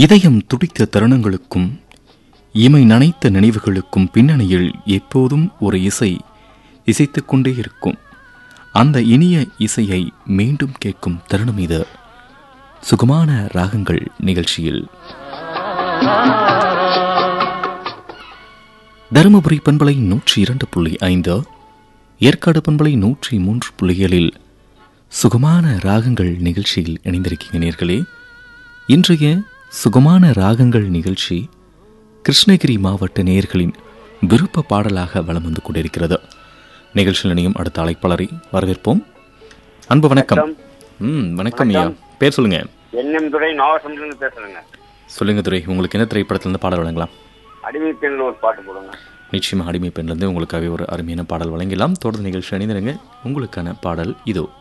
இதயம் துடித்த தருணங்களுக்கும் இமை நனைத்த நினைவுகளுக்கும் பின்னணியில் எப்போதும் ஒரு இசை இசைத்துக் கொண்டே இருக்கும் அந்த இனிய இசையை மீண்டும் கேட்கும் தருணம் இது சுகமான ராகங்கள் நிகழ்ச்சியில் தருமபுரி பண்பலை நூற்றி இரண்டு புள்ளி ஐந்து ஏற்காடு பண்பலை நூற்றி மூன்று புள்ளிகளில் சுகமான ராகங்கள் நிகழ்ச்சியில் இணைந்திருக்கீங்க நேர்களே இன்றைய சுகமான ராகங்கள் நிகழ்ச்சி கிருஷ்ணகிரி மாவட்ட நேயர்களின் விருப்ப பாடலாக வலம் வந்து கொண்டிருக்கிறது நிகழ்ச்சியில் இணையும் அடுத்த அழைப்பாளரை வரவேற்போம் அன்பு வணக்கம் ம் வணக்கம் ஐயா பேர் சொல்லுங்க என்எம் துறை நாகசந்திரன் பேசுறேங்க சொல்லுங்க துரை உங்களுக்கு என்ன திரைப்படத்திலிருந்து பாடல் வழங்கலாம் அடிமை பெண்ணில் ஒரு பாட்டு போடுங்க நிச்சயமாக அடிமை பெண்லேருந்து உங்களுக்காக ஒரு அருமையான பாடல் வழங்கலாம் தொடர்ந்து நிகழ்ச்சி அணிந்திருங்க உங்களுக்கான பாடல் இதோ